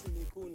يكون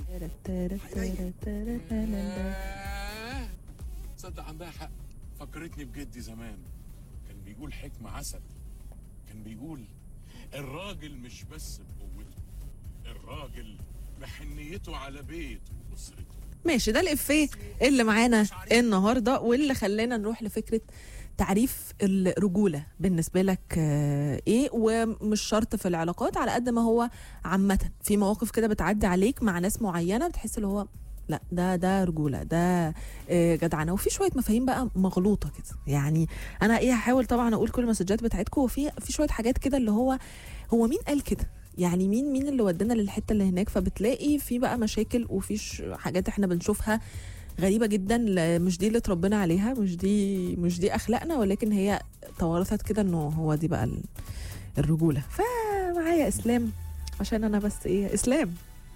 آه، تصدق عندها حق فكرتني بجدي زمان كان بيقول حكمة عسل كان بيقول الراجل مش بس بقوته الراجل بحنيته على بيته وأسرته ماشي ده الإفيه اللي معانا النهاردة واللي خلانا نروح لفكرة تعريف الرجولة بالنسبة لك آه، ايه ومش شرط في العلاقات على قد ما هو عامة في مواقف كده بتعدي عليك مع ناس معينة بتحس اللي هو لا ده ده رجولة ده آه، جدعنة وفي شوية مفاهيم بقى مغلوطة كده يعني انا ايه هحاول طبعا اقول كل المسجات بتاعتكم وفي في شوية حاجات كده اللي هو هو مين قال كده يعني مين مين اللي ودانا للحته اللي هناك فبتلاقي في بقى مشاكل وفي ش- حاجات احنا بنشوفها غريبه جدا لا- مش دي اللي اتربينا عليها مش دي مش دي اخلاقنا ولكن هي توارثت كده انه هو دي بقى ال- الرجوله فمعايا اسلام عشان انا بس ايه اسلام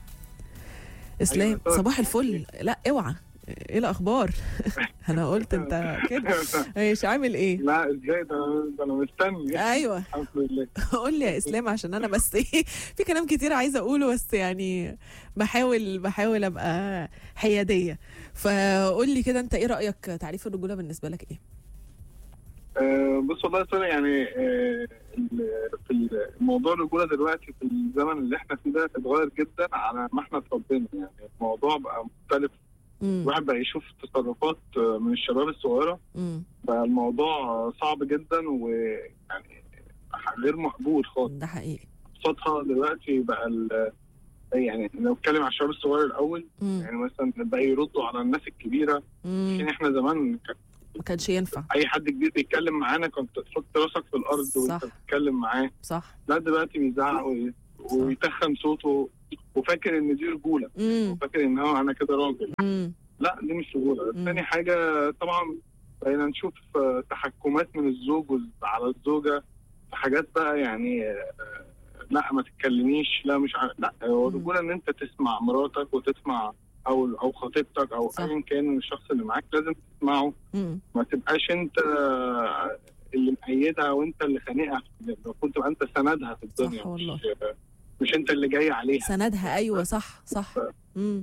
اسلام أيوة، طبعا. صباح الفل لا اوعى ايه الاخبار انا قلت انت كده ايش عامل ايه لا ازاي ده ده انا مستني ايوه الحمد لله قول لي يا اسلام عشان انا بس ايه في كلام كتير عايزه اقوله بس يعني بحاول بحاول ابقى حياديه فقول لي كده انت ايه رايك تعريف الرجوله بالنسبه لك ايه آه، بص والله يا سوري يعني آه، ال- في الموضوع الرجوله دلوقتي في الزمن اللي احنا فيه ده اتغير جدا على ما احنا اتربينا يعني الموضوع بقى مختلف امم الواحد بقى يشوف تصرفات آه، من الشباب الصغيره امم بقى الموضوع صعب جدا ويعني غير مقبول خالص ده حقيقي قصادها دلوقتي بقى ال- يعني لو اتكلم على الشباب الصغير الاول امم يعني مثلا بقى يردوا على الناس الكبيره عشان امم احنا زمان كان ما كانش ينفع اي حد كبير بيتكلم معانا كنت تحط راسك في الارض صح. وانت بتتكلم معاه صح لا دلوقتي بيزعق وي- ويتخن صوته وفاكر ان دي رجوله امم وفاكر ان هو انا كده راجل امم لا دي مش رجوله مم. تاني حاجه طبعا بقينا نشوف آه، تحكمات من الزوج وال- على الزوجه في حاجات بقى يعني آه، لا ما تتكلميش لا مش عارف لا هو مم. الرجوله ان انت تسمع مراتك وتسمع او او خطيبتك او صح. ايا كان الشخص اللي معاك لازم تسمعه امم ما تبقاش انت اللي مأيدها وانت اللي خانقها المفروض تبقى انت سندها في الدنيا صح والله. مش, مش انت اللي جاي عليها سندها ايوه صح صح امم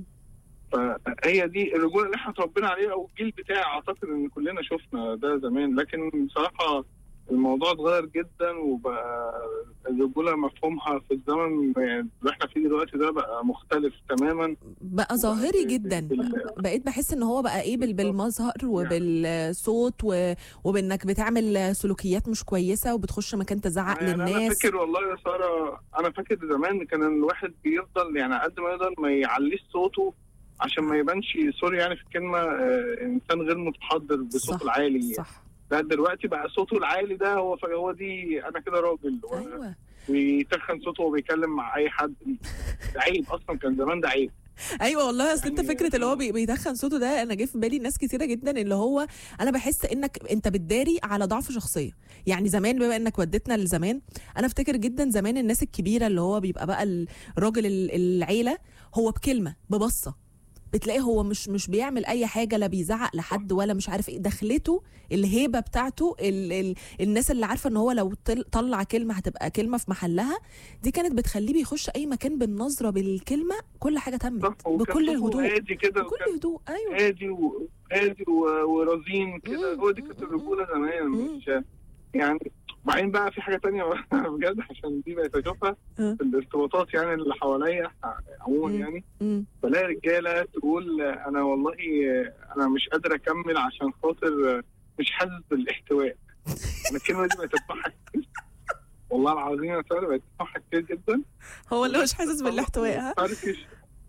فهي دي الرجوله اللي احنا اتربينا عليها او الجيل بتاعي اعتقد ان كلنا شفنا ده زمان لكن بصراحه الموضوع اتغير جدا وبقى الرجوله مفهومها في الزمن اللي احنا فيه دلوقتي ده بقى مختلف تماما بقى ظاهري جدا بال- بقيت بحس ان هو بقى ايه بال- بالمظهر وبالصوت و- وبانك بتعمل سلوكيات مش كويسه وبتخش مكان تزعق يعني انا للناس فاكر والله يا ساره انا فاكر زمان كان الواحد بيفضل يعني قد ما يقدر ما يعليش صوته عشان ما يبانش سوري يعني في الكلمه آه، انسان غير متحضر بصوته صح، العالي صح لا دلوقتي بقى صوته العالي ده هو هو دي انا كده راجل و- ايوه ويتخن صوته وهو بيتكلم مع اي حد ده عيب اصلا كان زمان ده عيب ايوه والله اصل انت يعني- فكره اللي هو بي- بيدخن صوته ده انا جه في بالي ناس كتيره جدا اللي هو انا بحس انك انت بتداري على ضعف شخصيه يعني زمان بما انك وديتنا لزمان انا افتكر جدا زمان الناس الكبيره اللي هو بيبقى بقى الراجل ال- العيله هو بكلمه ببصه بتلاقيه هو مش مش بيعمل اي حاجه لا بيزعق لحد ولا مش عارف ايه دخلته الهيبه بتاعته ال ال الناس اللي عارفه ان هو لو طل- طلع كلمه هتبقى كلمه في محلها دي كانت بتخليه بيخش اي مكان بالنظره بالكلمه كل حاجه تمت صح وكان بكل صوته الهدوء هادي كده بكل وكان هدوء ايوه هادي وهادي و- ورزين كده مم. هو دي كانت الرجوله زمان مم. مش يعني بعدين بقى في حاجه تانية بجد عشان دي بقيت اشوفها آه. في الارتباطات يعني اللي حواليا عموما مم. يعني مم. بلاقي رجاله تقول انا والله انا مش قادر اكمل عشان خاطر مش حاسس بالاحتواء انا الكلمه دي بقيت اسمعها كتير والله العظيم يا ساره بقيت اسمعها كتير جدا هو اللي مش حاسس بالاحتواء ها فركش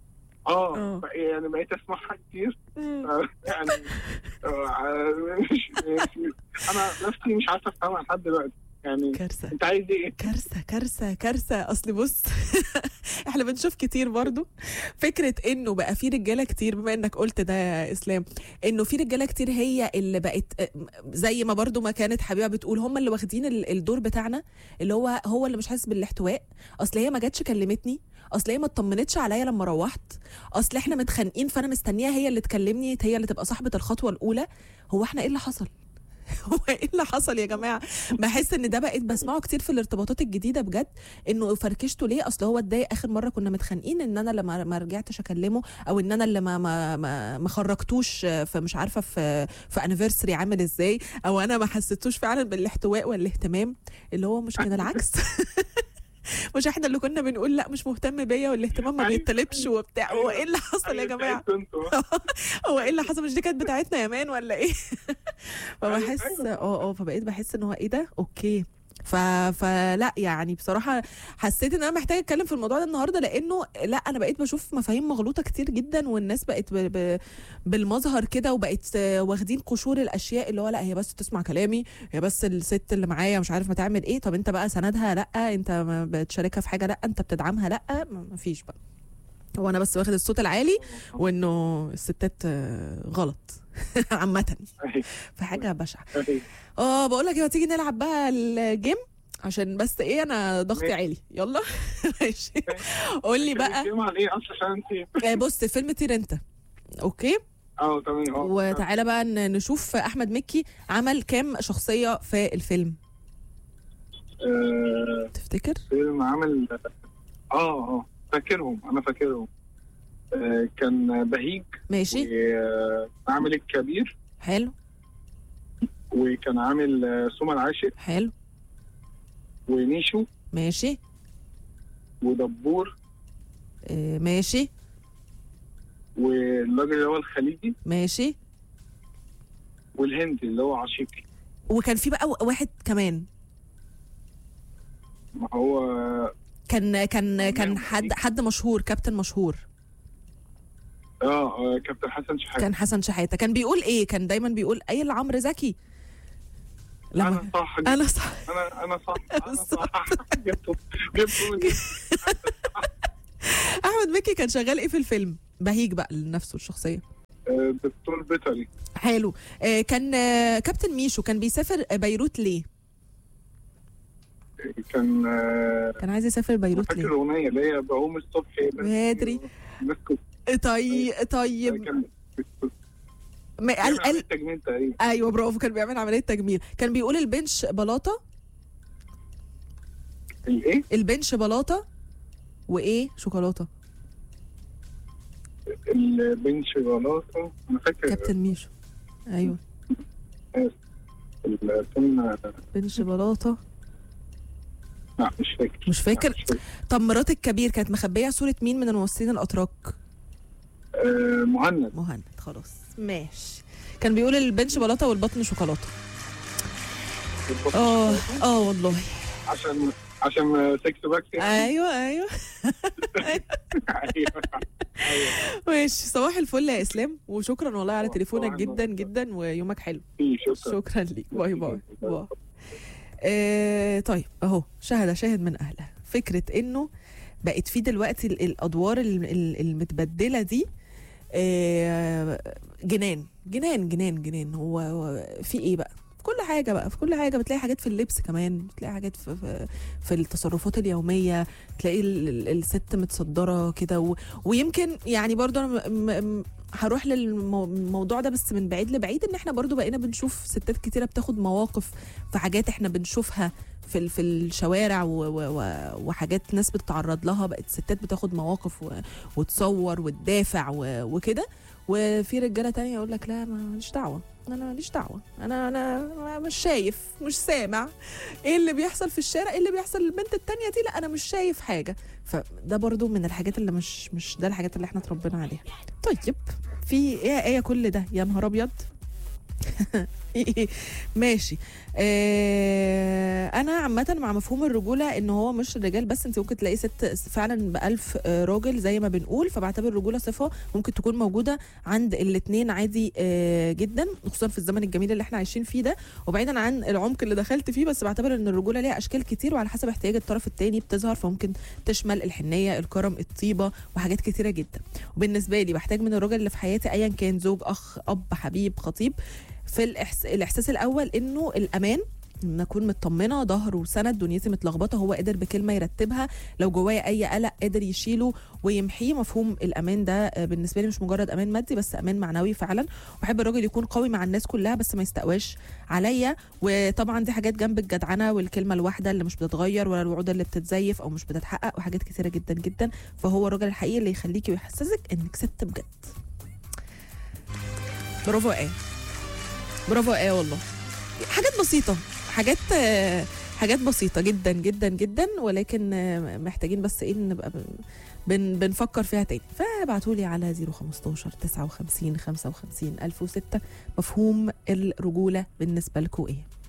اه آه. يعني بقيت اسمعها كتير مم. آه، يعني آه، مش مش- انا نفسي مش عارفه افهمها لحد دلوقتي يعني كارثه انت عايز ايه؟ كارثه كارثه كارثه اصل بص احنا بنشوف كتير برضو فكره انه بقى في رجاله كتير بما انك قلت ده يا اسلام انه في رجاله كتير هي اللي بقت زي ما برضو ما كانت حبيبه بتقول هم اللي واخدين ال- الدور بتاعنا اللي هو هو اللي مش حاسس بالاحتواء اصل هي ما جاتش كلمتني اصل هي ما اطمنتش عليا لما روحت اصل احنا متخانقين فانا مستنياها هي اللي تكلمني هي اللي تبقى صاحبه الخطوه الاولى هو احنا ايه اللي حصل هو ايه اللي حصل يا جماعه بحس ان ده بقيت بسمعه كتير في الارتباطات الجديده بجد انه فركشته ليه اصل هو اتضايق اخر مره كنا متخانقين ان انا لما ما رجعتش اكلمه او ان انا اللي ما ما ما, ما خرجتوش في مش عارفه في في انيفرساري عامل ازاي او انا ما حسيتوش فعلا بالاحتواء والاهتمام اللي هو مش كده العكس مش احنا اللي كنا بنقول لا مش مهتم بيا والاهتمام ما أيوة. بيطلبش وبتاع هو ايه اللي حصل يا أيوة، جماعه تعبتوا انتوا. هو ايه اللي حصل مش دي كانت بتاعتنا يا مان ولا ايه فبحس أيوة. اه اه فبقيت بحس ان هو ايه ده اوكي ف... فلا يعني بصراحه حسيت ان انا محتاجه اتكلم في الموضوع ده النهارده لانه لا انا بقيت بشوف مفاهيم مغلوطه كتير جدا والناس بقت ب... ب... بالمظهر كده وبقت آه، واخدين قشور الاشياء اللي هو لا هي بس تسمع كلامي هي بس الست اللي معايا مش عارف ما تعمل ايه طب انت بقى سندها لا انت ما بتشاركها في حاجه لا انت بتدعمها لا ما ما فيش بقى هو انا بس واخد الصوت العالي وانه الستات آه، غلط عامه أيوة. في حاجه بشعه أيوة. اه بقول لك ما تيجي نلعب بقى الجيم عشان بس ايه انا ضغطي ماشي. عالي يلا ماشي قول لي بقى الكلام عن ايه اصلا عشان انت آه، بص فيلم طير انت اوكي اه تمام اه وتعالى بقى ن- نشوف احمد مكي عمل كام شخصيه في الفيلم آه، تفتكر فيلم عمل اه اه فاكرهم انا فاكرهم آه، كان بهيج ماشي وعامل الكبير حلو وكان عامل آه، سوما العاشق حلو ونيشو ماشي ودبور آه، ماشي والراجل اللي هو الخليجي ماشي والهندي اللي هو عشيقي وكان في بقى واحد كمان ما هو كان كان كان نعم. حد حد مشهور كابتن مشهور اه آه، كابتن حسن شحاته كان حسن شحاته كان بيقول ايه كان دايما بيقول اي لعمرو زكي انا صح انا صح انا انا صح انا بالظبط. صح جبته جبته من- احمد مكي كان شغال ايه في الفيلم بهيج بقى لنفسه الشخصيه آه، دكتور بيطري حلو آه كان آه كابتن ميشو كان بيسافر بيروت ليه كان آه، كان عايز يسافر بيروت فاكر ليه الاغنيه اللي هي بقوم الصبح بدري. مسكوا طيب طيب كان ما قال قال قال تجميل تقريبا ايوه برافو كان بيعمل عمليه تجميل كان بيقول البنش بلاطه الايه البنش بلاطه وايه شوكولاته البنش غلاطه انا فاكر كابتن ميشو ايوه الفيلم بنش بلاطه لا مش فاكر مش فاكر لا، مش فاكر طب مرات الكبير كانت مخبيه صوره مين من الممثلين الاتراك آه، مهند مهند خلاص ماشي كان بيقول البنش بلاطه والبطن شوكولاته اه اه والله عشان عشان سكس باك يعني. ايوه ايوه ايوه ايوه ماشي صباح الفل يا اسلام وشكرا والله على صباح تليفونك النور. جدا جدا ويومك حلو في شكرا شكرا ليك باي باي باي آه طيب اهو شهد شاهد من اهلها فكره انه بقت في دلوقتي ال- الادوار ال- ال- المتبدله دي آه جنان جنان جنان جنان هو هو في ايه بقى في كل حاجه بقى في كل حاجه بتلاقي حاجات في اللبس كمان بتلاقي حاجات في في, في التصرفات اليوميه تلاقي ال- ال- الست متصدره كده و- ويمكن يعني برضو انا م- م- هروح للموضوع ده بس من بعيد لبعيد ان احنا برضو بقينا بنشوف ستات كتيره بتاخد مواقف في حاجات احنا بنشوفها في ال- في الشوارع و و و وحاجات ناس بتتعرض لها بقت ستات بتاخد مواقف و وتصور وتدافع و وكده وفي رجاله تانية يقول لك لا ما- ماليش دعوه انا ماليش دعوه انا انا مش شايف مش سامع ايه اللي بيحصل في الشارع ايه اللي بيحصل للبنت التانية دي لا انا مش شايف حاجه فده برضو من الحاجات اللي مش مش ده الحاجات اللي احنا اتربينا عليها طيب في ايه ايه كل ده يا نهار ابيض ماشي آه انا عامه مع مفهوم الرجوله ان هو مش الرجال بس انت ممكن تلاقي ست فعلا بألف آه، راجل زي ما بنقول فبعتبر الرجوله صفه ممكن تكون موجوده عند الاثنين عادي آه جدا خصوصا في الزمن الجميل اللي احنا عايشين فيه ده وبعيدا عن العمق اللي دخلت فيه بس بعتبر ان الرجوله ليها اشكال كتير وعلى حسب احتياج الطرف الثاني بتظهر فممكن تشمل الحنيه الكرم الطيبه وحاجات كتيره جدا وبالنسبه لي بحتاج من الراجل اللي في حياتي ايا كان زوج اخ اب حبيب خطيب في الإحس... الاحساس الاول انه الامان ان اكون مطمنه ظهر وسند دنيتي متلخبطه هو قدر بكلمه يرتبها لو جوايا اي قلق قدر يشيله ويمحيه مفهوم الامان ده آه، بالنسبه لي مش مجرد امان مادي بس امان معنوي فعلا واحب الراجل يكون قوي مع الناس كلها بس ما يستقواش عليا وطبعا دي حاجات جنب الجدعنه والكلمه الواحده اللي مش بتتغير ولا الوعود اللي بتتزيف او مش بتتحقق وحاجات كتيره جدا جدا فهو الراجل الحقيقي اللي يخليكي ويحسسك انك ست بجد برافو ايه برافو ايه والله حاجات بسيطه حاجات آه، حاجات بسيطه جدا جدا جدا ولكن آه، محتاجين بس ايه نبقى بن- بن بنفكر فيها تاني فابعتوا لي على 015 59 55 1006 مفهوم الرجوله بالنسبه لكم ايه